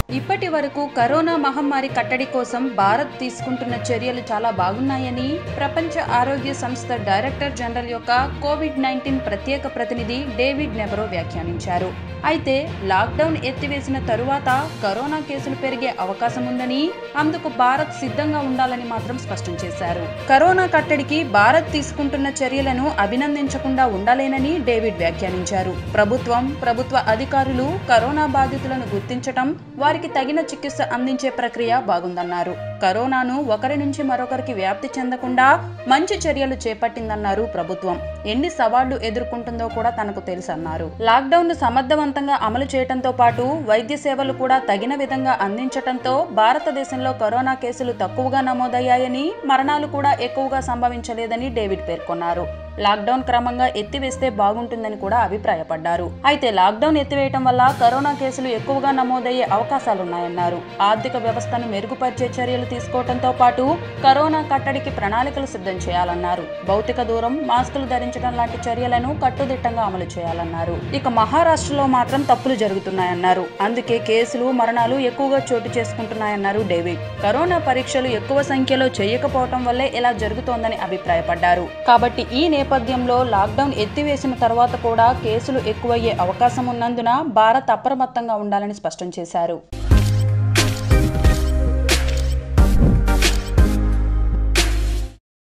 ఇప్పటి వరకు కరోనా మహమ్మారి కట్టడి కోసం భారత్ తీసుకుంటున్న చర్యలు చాలా బాగున్నాయని ప్రపంచ ఆరోగ్య సంస్థ డైరెక్టర్ జనరల్ యొక్క కోవిడ్ నైన్టీన్ ప్రత్యేక ప్రతినిధి డేవిడ్ నెబరో వ్యాఖ్యానించారు అయితే లాక్డౌన్ ఎత్తివేసిన తరువాత కరోనా కేసులు పెరిగే అవకాశం ఉందని అందుకు భారత్ సిద్ధంగా ఉండాలని మాత్రం స్పష్టం చేశారు కరోనా కట్టడికి భారత్ తీసుకుంటున్న చర్యలను అభినందించకుండా ఉండలేనని డేవిడ్ వ్యాఖ్యానించారు ప్రభుత్వం ప్రభుత్వ అధికారులు కరోనా బాధితులను గుర్తించటం వారికి తగిన చికిత్స అందించే ప్రక్రియ బాగుందన్నారు కరోనాను ఒకరి నుంచి మరొకరికి వ్యాప్తి చెందకుండా మంచి చర్యలు చేపట్టిందన్నారు ప్రభుత్వం ఎన్ని సవాళ్లు ఎదుర్కొంటుందో కూడా తనకు తెలుసన్నారు లాక్డౌన్ ను సమర్థవంతంగా అమలు చేయడంతో పాటు వైద్య సేవలు కూడా తగిన విధంగా అందించటంతో భారతదేశంలో కరోనా కేసులు తక్కువగా నమోదయ్యాయని మరణాలు కూడా ఎక్కువగా సంభవించలేదని డేవిడ్ పేర్కొన్నారు లాక్డౌన్ క్రమంగా ఎత్తివేస్తే బాగుంటుందని కూడా అభిప్రాయపడ్డారు అయితే లాక్డౌన్ ఎత్తివేయటం వల్ల కరోనా కేసులు ఎక్కువగా నమోదయ్యే అవకాశాలున్నాయన్నారు ఆర్థిక వ్యవస్థను మెరుగుపరిచే చర్యలు తీసుకోవడంతో పాటు కరోనా కట్టడికి ప్రణాళికలు సిద్ధం చేయాలన్నారు భౌతిక దూరం మాస్కులు ధరించడం లాంటి చర్యలను కట్టుదిట్టంగా అమలు చేయాలన్నారు ఇక మహారాష్ట్రలో మాత్రం తప్పులు జరుగుతున్నాయన్నారు అందుకే కేసులు మరణాలు ఎక్కువగా చోటు చేసుకుంటున్నాయన్నారు డేవిడ్ కరోనా పరీక్షలు ఎక్కువ సంఖ్యలో చేయకపోవటం వల్లే ఇలా జరుగుతోందని అభిప్రాయపడ్డారు కాబట్టి ఈ నేపథ్యంలో లాక్డౌన్ ఎత్తివేసిన తర్వాత కూడా కేసులు ఎక్కువయ్యే అవకాశం ఉన్నందున భారత్ అప్రమత్తంగా ఉండాలని స్పష్టం చేశారు